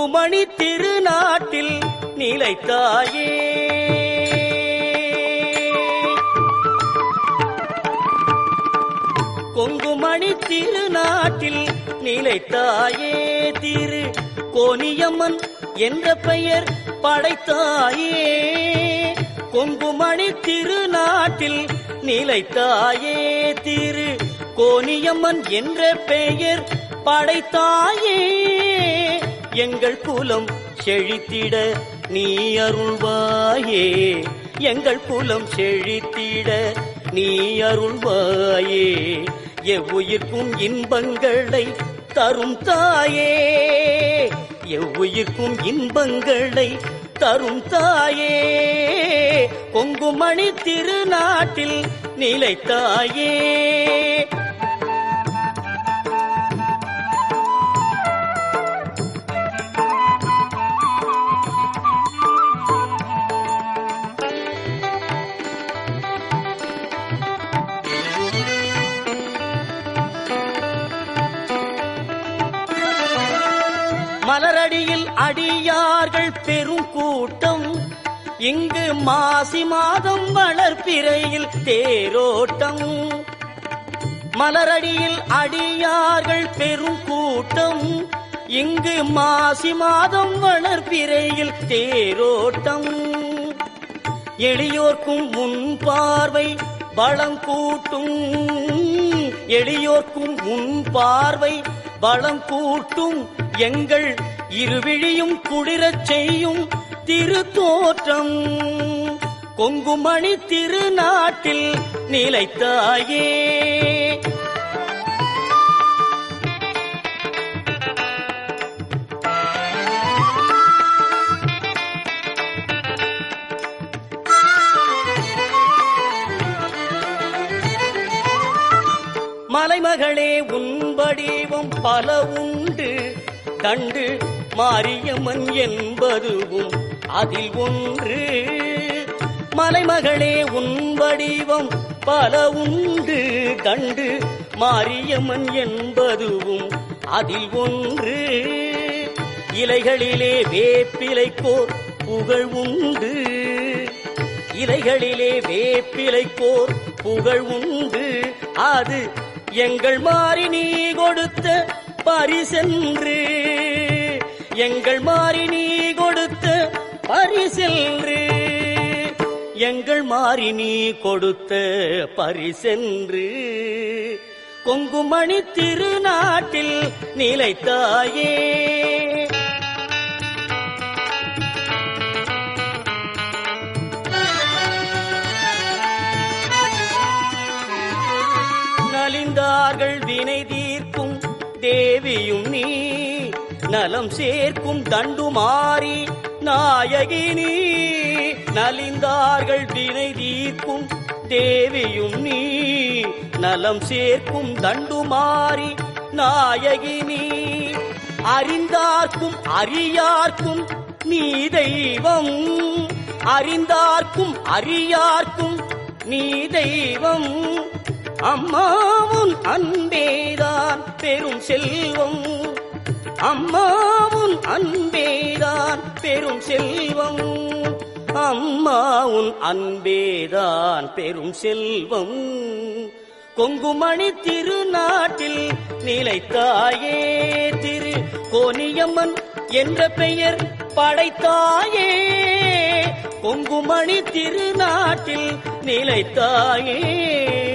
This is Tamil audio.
கொங்குமணி திருநாட்டில் நிலைத்தாயே கொங்குமணி திருநாட்டில் நிலைத்தாயே திரு கோனியம்மன் என்ற பெயர் படைத்தாயே கொங்குமணி திருநாட்டில் நிலைத்தாயே திரு கோனியம்மன் என்ற பெயர் படைத்தாயே எங்கள் குலம் செழித்திட நீ அருள்வாயே எங்கள் குலம் செழித்திட நீ அருள்வாயே எவ்வுயிர்க்கும் இன்பங்களை தரும் தாயே எவ்வுயிர்க்கும் இன்பங்களை தரும் தாயே கொங்குமணி திருநாட்டில் நிலைத்தாயே மலரடியில் அடியார்கள் பெரும் கூட்டம் இங்கு மாசி மாதம் வளர்ப்பிறையில் தேரோட்டம் மலரடியில் அடியார்கள் பெரும் கூட்டம் இங்கு மாசி மாதம் வளர்ப்பிறையில் தேரோட்டம் எளியோர்க்கும் முன் பார்வை பலம் கூட்டும் எளியோர்க்கும் முன் பார்வை பலம் கூட்டும் எங்கள் இருவிழியும் குளிரச் செய்யும் திருத்தோற்றம் கொங்குமணி திருநாட்டில் நிலைத்தாயே மலைமகளே உன் வடிவம் பல உண்டு கண்டு மாரியம்மன் என்பதுவும் அதில் ஒன்று மலைமகளே உன் வடிவம் பல உண்டு கண்டு மாரியம்மன் என்பதுவும் அதில் ஒன்று இலைகளிலே வேப்பிலைக்கோர் புகழ் உண்டு இலைகளிலே வேப்பிலைக்கோர் புகழ் உண்டு அது எங்கள் மாறி நீ கொடுத்த பரிசென்று எங்கள் மாறி நீ கொடுத்த பரிசென்று எங்கள் மாறி நீ கொடுத்த பரிசென்று கொங்குமணி திருநாட்டில் நிலைத்தாயே நலிந்தார்கள் வினை தீர்க்கும் தேவியும் நீ நலம் சேர்க்கும் தண்டுமாறி நாயகி நீ நலிந்தார்கள் வினை தீர்க்கும் தேவியும் நீ நலம் சேர்க்கும் தண்டுமாறி நாயகி நீ அறிந்தார்க்கும் அறியார்க்கும் நீ தெய்வம் அறிந்தார்க்கும் அறியார்க்கும் நீ தெய்வம் அம்மாவும் அன்பேதான் பெரும் செல்வம் அம்மாவும் அன்பேதான் பெரும் செல்வம் அம்மாவும் அன்பேதான் பெரும் செல்வம் கொங்குமணி திருநாட்டில் நிலைத்தாயே திரு கோனியம்மன் என்ற பெயர் படைத்தாயே கொங்குமணி திருநாட்டில் நிலைத்தாயே